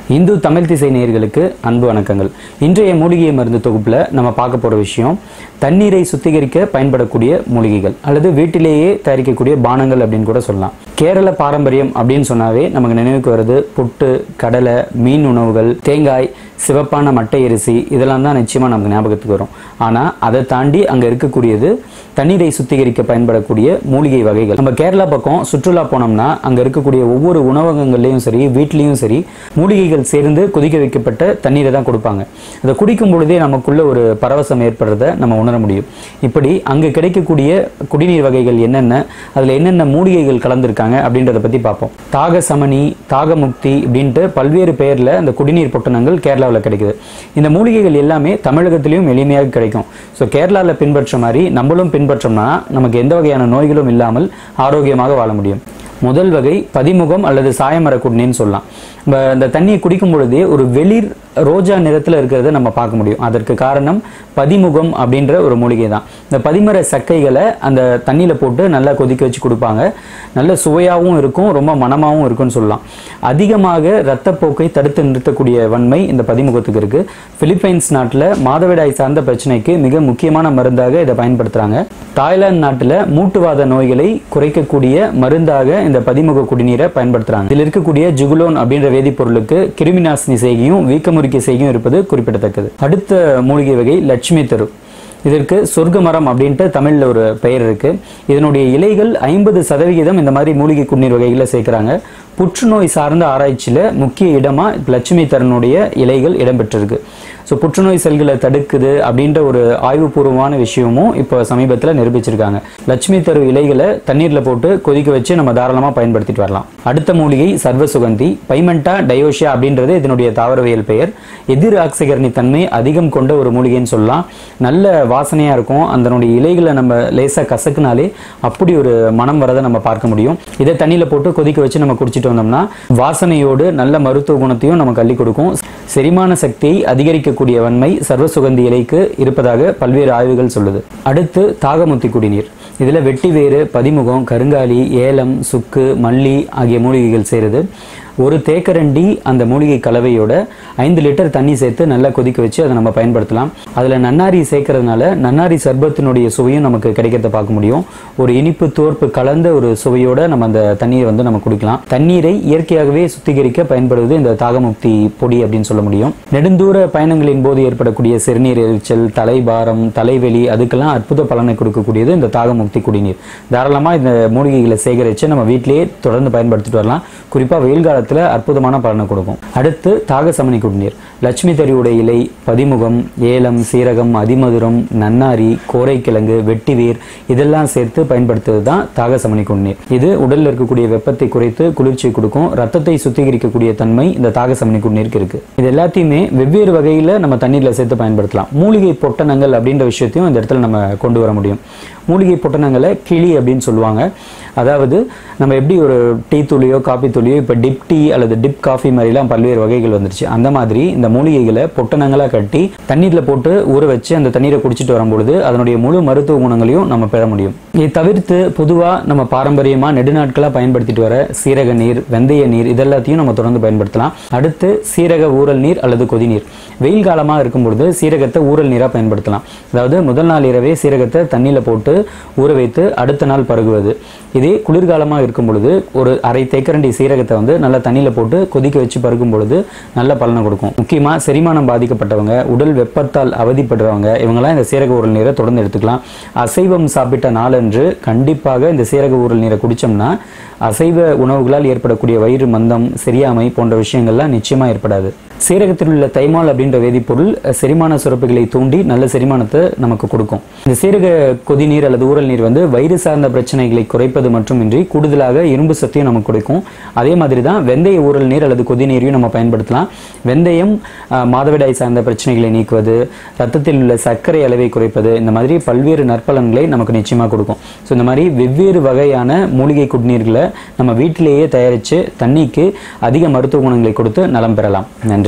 இந்து தமிழ் திசை நேயர்களுக்கு அன்பு வணக்கங்கள் இன்றைய மூலிகை மருந்து தொகுப்புல நம்ம பார்க்க போற விஷயம் தண்ணீரை சுத்திகரிக்க பயன்படக்கூடிய மூலிகைகள் அல்லது வீட்டிலேயே தயாரிக்கக்கூடிய பானங்கள் அப்படின்னு கூட சொல்லலாம் கேரள பாரம்பரியம் அப்படின்னு சொன்னாவே நமக்கு நினைவுக்கு வருது புட்டு கடலை மீன் உணவுகள் தேங்காய் சிவப்பான மட்டை அரிசி இதெல்லாம் தான் நிச்சயமா நமக்கு ஞாபகத்துக்கு வரும் ஆனா அதை தாண்டி அங்க இருக்கக்கூடியது தண்ணீரை சுத்திகரிக்க பயன்படக்கூடிய மூலிகை வகைகள் நம்ம கேரளா பக்கம் சுற்றுலா போனோம்னா அங்க இருக்கக்கூடிய ஒவ்வொரு உணவகங்கள்லயும் சரி வீட்லயும் சரி மூலிகைகள் சேர்ந்து கொதிக்க வைக்கப்பட்ட தண்ணீரை தான் கொடுப்பாங்க அதை குடிக்கும் பொழுதே நமக்குள்ள ஒரு பரவசம் ஏற்படுறத நம்ம உணர முடியும் இப்படி அங்க கிடைக்கக்கூடிய குடிநீர் வகைகள் என்னென்ன அதுல என்னென்ன மூலிகைகள் கலந்திருக்காங்க அப்படின்றத பத்தி பார்ப்போம் தாக சமணி தாக முக்தி இப்படின்ட்டு பல்வேறு பெயர்ல அந்த குடிநீர் பொட்டணங்கள் கேரளாவில் கிடைக்குது இந்த மூலிகைகள் எல்லாமே தமிழகத்திலையும் எளிமையாக கிடைக்கும் ஸோ கேரளாவில் பின்பற்ற மாதிரி நம்மளும் பின்பற்றோம்னா நமக்கு எந்த வகையான நோய்களும் இல்லாமல் ஆரோக்கியமாக வாழ முடியும் முதல் வகை பதிமுகம் அல்லது சாயமர குடிநீர்னு சொல்லலாம் நம்ம இந்த தண்ணியை குடிக்கும் பொழுதே ஒரு வெளிர் ரோஜா நிறத்தில் இருக்கிறத நம்ம பார்க்க முடியும் அதற்கு காரணம் பதிமுகம் அப்படின்ற ஒரு மூலிகை தான் இந்த பதிமர சக்கைகளை அந்த தண்ணியில் போட்டு நல்லா கொதிக்க வச்சு கொடுப்பாங்க நல்ல சுவையாகவும் இருக்கும் ரொம்ப மனமாகவும் இருக்கும்னு சொல்லலாம் அதிகமாக இரத்தப்போக்கை தடுத்து நிறுத்தக்கூடிய வன்மை இந்த பதிமுகத்துக்கு இருக்கு பிலிப்பைன்ஸ் நாட்டில் மாதவிடாய் சார்ந்த பிரச்சனைக்கு மிக முக்கியமான மருந்தாக இதை பயன்படுத்துறாங்க தாய்லாந்து நாட்டில் மூட்டுவாத நோய்களை குறைக்கக்கூடிய மருந்தாக இந்த பதிமுக குடிநீரை பயன்படுத்துறாங்க இதில் இருக்கக்கூடிய ஜுகுலோன் அப்படின்ற வேதிப்பொருளுக்கு கிருமிநாசினி செய்கையும் வீக்கமுறிக்கை செய்கையும் இருப்பது குறிப்பிடத்தக்கது அடுத்த மூலிகை வகை லட்சுமி தரு இதற்கு சொர்க்க மரம் அப்படின்ட்டு தமிழ்ல ஒரு பெயர் இருக்கு இதனுடைய இலைகள் ஐம்பது சதவிகிதம் இந்த மாதிரி மூலிகை குடிநீர் வகைகளை சேர்க்கிறாங்க புற்றுநோய் சார்ந்த ஆராய்ச்சியில முக்கிய இடமா லட்சுமி தரனுடைய இலைகள் இடம்பெற்றிருக்கு ஸோ புற்றுநோய் செல்களை தடுக்குது அப்படின்ற ஒரு ஆய்வுபூர்வமான விஷயமும் இப்போ சமீபத்தில் நிரூபிச்சிருக்காங்க லட்சுமி தரு இலைகளை தண்ணீரில் போட்டு கொதிக்க வச்சு நம்ம தாராளமாக பயன்படுத்திட்டு வரலாம் அடுத்த மூலிகை சர்வ சுகந்தி பைமெண்டா டயோஷியா அப்படின்றது இதனுடைய தாவரவியல் பெயர் எதிர் ஆக்சிகரணி தன்மை அதிகம் கொண்ட ஒரு மூலிகைன்னு சொல்லலாம் நல்ல வாசனையாக இருக்கும் அதனுடைய இலைகளை நம்ம லேசாக கசக்குனாலே அப்படி ஒரு மனம் வரதை நம்ம பார்க்க முடியும் இதை தண்ணியில் போட்டு கொதிக்க வச்சு நம்ம குடிச்சிட்டு வந்தோம்னா வாசனையோடு நல்ல மருத்துவ குணத்தையும் நமக்கு அள்ளி கொடுக்கும் செரிமான சக்தியை அதிகரிக்கக்கூடிய வன்மை சர்வ சுகந்தி இலைக்கு இருப்பதாக பல்வேறு ஆய்வுகள் சொல்லுது அடுத்து தாகமுத்தி குடிநீர் இதில் வெட்டி வேறு பதிமுகம் கருங்காலி ஏலம் சுக்கு மல்லி ஆகிய மூலிகைகள் சேருது ஒரு தேக்கரண்டி அந்த மூலிகை கலவையோட ஐந்து லிட்டர் தண்ணி சேர்த்து நல்லா கொதிக்க வச்சு அதை நம்ம பயன்படுத்தலாம் அதில் நன்னாரி சேர்க்கறதுனால நன்னாரி சர்பத்தினுடைய சுவையும் நமக்கு கிடைக்கிறத பார்க்க முடியும் ஒரு இனிப்பு தோற்பு கலந்த ஒரு சுவையோட நம்ம அந்த தண்ணீரை வந்து நம்ம குடிக்கலாம் தண்ணீரை இயற்கையாகவே சுத்திகரிக்க பயன்படுவது இந்த தாகமுக்தி பொடி அப்படின்னு சொல்ல முடியும் நெடுந்தூர பயணங்களின் போது ஏற்படக்கூடிய சிறுநீர் எரிச்சல் தலைபாரம் தலைவலி அதுக்கெல்லாம் அற்புத பலனை கொடுக்கக்கூடியது இந்த தாகமுக்தி குடிநீர் தாராளமாக இந்த மூலிகைகளை சேகரித்து நம்ம வீட்டிலேயே தொடர்ந்து பயன்படுத்திட்டு வரலாம் குறிப்பாக வெயில் காலத்தில் அற்புதமான பலனை கொடுக்கும் அடுத்து தாகசமணி குடிநீர் லட்சுமி தறியுடைய இலை பதிமுகம் ஏலம் சீரகம் அதிமதுரம் நன்னாரி கோரைக்கிழங்கு வெட்டிவேர் இதெல்லாம் சேர்த்து பயன்படுத்துவது தான் தாகசமணி குடிநீர் இது உடலில் இருக்கக்கூடிய வெப்பத்தை குறைத்து குளிர்ச்சி கொடுக்கும் ரத்தத்தை சுத்திகரிக்கக்கூடிய தன்மை இந்த தாகசமணி குடிநீருக்கு இருக்கு இது எல்லாத்தையுமே வெவ்வேறு வகையில் நம்ம தண்ணீரில் சேர்த்து பயன்படுத்தலாம் மூலிகை பொட்டணங்கள் அப்படின்ற விஷயத்தையும் இந்த இடத்துல நம்ம கொண்டு வர முடியும் மூலிகை பொட்டணங்களை கிளி அப்படின்னு சொல்லுவாங்க அதாவது நம்ம எப்படி ஒரு டீ தூளியோ காபி தூளியோ இப்போ டிப் டீ அல்லது டிப் காஃபி மாதிரிலாம் பல்வேறு வகைகள் வந்துருச்சு அந்த மாதிரி இந்த மூலிகைகளை பொட்டணங்களாக கட்டி தண்ணீரில் போட்டு ஊற வச்சு அந்த தண்ணீரை குடிச்சிட்டு வரும்பொழுது அதனுடைய முழு மருத்துவ குணங்களையும் நம்ம பெற முடியும் இதை தவிர்த்து பொதுவாக நம்ம பாரம்பரியமாக நெடுநாட்களாக பயன்படுத்திட்டு வர சீரக நீர் வெந்தய நீர் இதெல்லாத்தையும் நம்ம தொடர்ந்து பயன்படுத்தலாம் அடுத்து சீரக ஊறல் நீர் அல்லது கொதிநீர் வெயில் காலமாக இருக்கும் பொழுது சீரகத்தை ஊறல் நீராக பயன்படுத்தலாம் அதாவது முதல் நாள் இரவே சீரகத்தை தண்ணியில் போட்டு ஊற வைத்து அடுத்த நாள் பருகுவது இதே குளிர்காலமாக இருக்கும் பொழுது ஒரு அரை தேக்கரண்டி சீரகத்தை வந்து நல்லா தண்ணியில் போட்டு கொதிக்க வச்சு பருகும் பொழுது நல்ல பலனை கொடுக்கும் முக்கியமாக செரிமானம் பாதிக்கப்பட்டவங்க உடல் வெப்பத்தால் அவதிப்படுறவங்க இவங்கெல்லாம் இந்த சீரக ஊரல் நீரை தொடர்ந்து எடுத்துக்கலாம் அசைவம் சாப்பிட்ட நாளன்று கண்டிப்பாக இந்த சீரக ஊரல் நீரை குடிச்சோம்னா அசைவ உணவுகளால் ஏற்படக்கூடிய வயிறு மந்தம் சரியாமை போன்ற விஷயங்கள்லாம் நிச்சயமா ஏற்படாது சீரகத்தில் உள்ள தைமால் அப்படின்ற வேதிப்பொருள் செரிமான சுரப்புகளை தூண்டி நல்ல செரிமானத்தை நமக்கு கொடுக்கும் இந்த சீரக கொதிநீர் அல்லது ஊரல் நீர் வந்து வயிறு சார்ந்த பிரச்சனைகளை குறைப்பது மட்டுமின்றி கூடுதலாக இரும்பு சக்தியும் நமக்கு கொடுக்கும் அதே மாதிரி தான் வெந்தய ஊரல் நீர் அல்லது கொதிநீரையும் நம்ம பயன்படுத்தலாம் வெந்தயம் ஆஹ், மாதவிடாய் சார்ந்த பிரச்சனைகளை நீக்குவது ரத்தத்தில் உள்ள சர்க்கரை அளவை குறைப்பது இந்த மாதிரி பல்வேறு நற்பலன்களை நமக்கு நிச்சயமாக கொடுக்கும் ஸோ இந்த மாதிரி வெவ்வேறு வகையான மூலிகை குடிநீர்களை நம்ம வீட்டிலேயே தயாரித்து தண்ணிக்கு அதிக மருத்துவ குணங்களை கொடுத்து நலம் பெறலாம் நன்றி